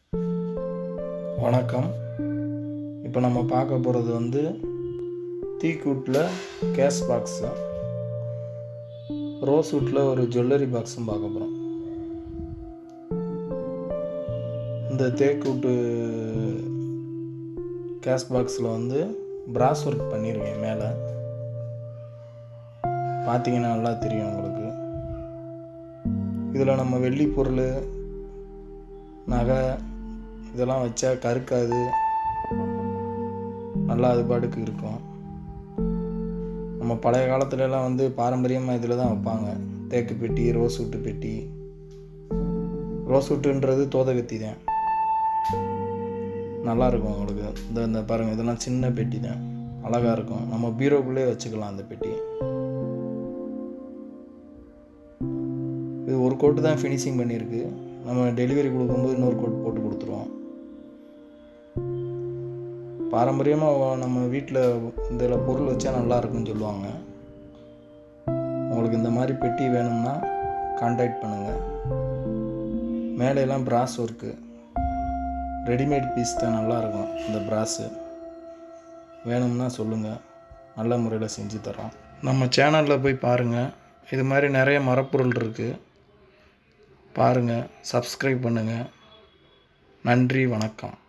வணக்கம் இப்போ நம்ம பார்க்க போகிறது வந்து தீக்கூட்டில் கேஸ் பாக்ஸு ரோஸ் வுட்டில் ஒரு ஜுவல்லரி பாக்ஸும் பார்க்க போகிறோம் இந்த தேக்கூட்டு கேஸ் பாக்ஸில் வந்து பிராஸ் ஒர்க் பண்ணியிருக்கேன் மேலே பார்த்தீங்கன்னா நல்லா தெரியும் உங்களுக்கு இதில் நம்ம வெள்ளி பொருள் நகை இதெல்லாம் வச்சா கருக்காது நல்லா அது பாட்டுக்கு இருக்கும் நம்ம பழைய காலத்துலலாம் வந்து பாரம்பரியமாக இதில் தான் வைப்பாங்க தேக்கு பெட்டி ரோஸ் வுட்டு பெட்டி ரோஸ் வுட்டுன்றது தோதகத்தி தான் நல்லா இருக்கும் உங்களுக்கு இந்த இந்த பாருங்கள் இதெல்லாம் சின்ன பெட்டி தான் அழகாக இருக்கும் நம்ம பீரோக்குள்ளே வச்சுக்கலாம் அந்த பெட்டி இது ஒரு கோட்டு தான் ஃபினிஷிங் பண்ணியிருக்கு நம்ம டெலிவரி கொடுக்கும்போது இன்னொரு கோட் போட்டு கொடுத்துருவோம் பாரம்பரியமாக நம்ம வீட்டில் இதில் பொருள் வச்சா நல்லா இருக்குன்னு சொல்லுவாங்க உங்களுக்கு இந்த மாதிரி பெட்டி வேணும்னா காண்டாக்ட் பண்ணுங்கள் மேலையெல்லாம் பிராஸ் ஒர்க்கு ரெடிமேட் பீஸ் தான் நல்லாயிருக்கும் இந்த பிராஸு வேணும்னா சொல்லுங்கள் நல்ல முறையில் செஞ்சு தரோம் நம்ம சேனலில் போய் பாருங்கள் இது மாதிரி நிறைய மரப்பொருள் இருக்குது பாருங்கள் சப்ஸ்கிரைப் பண்ணுங்கள் நன்றி வணக்கம்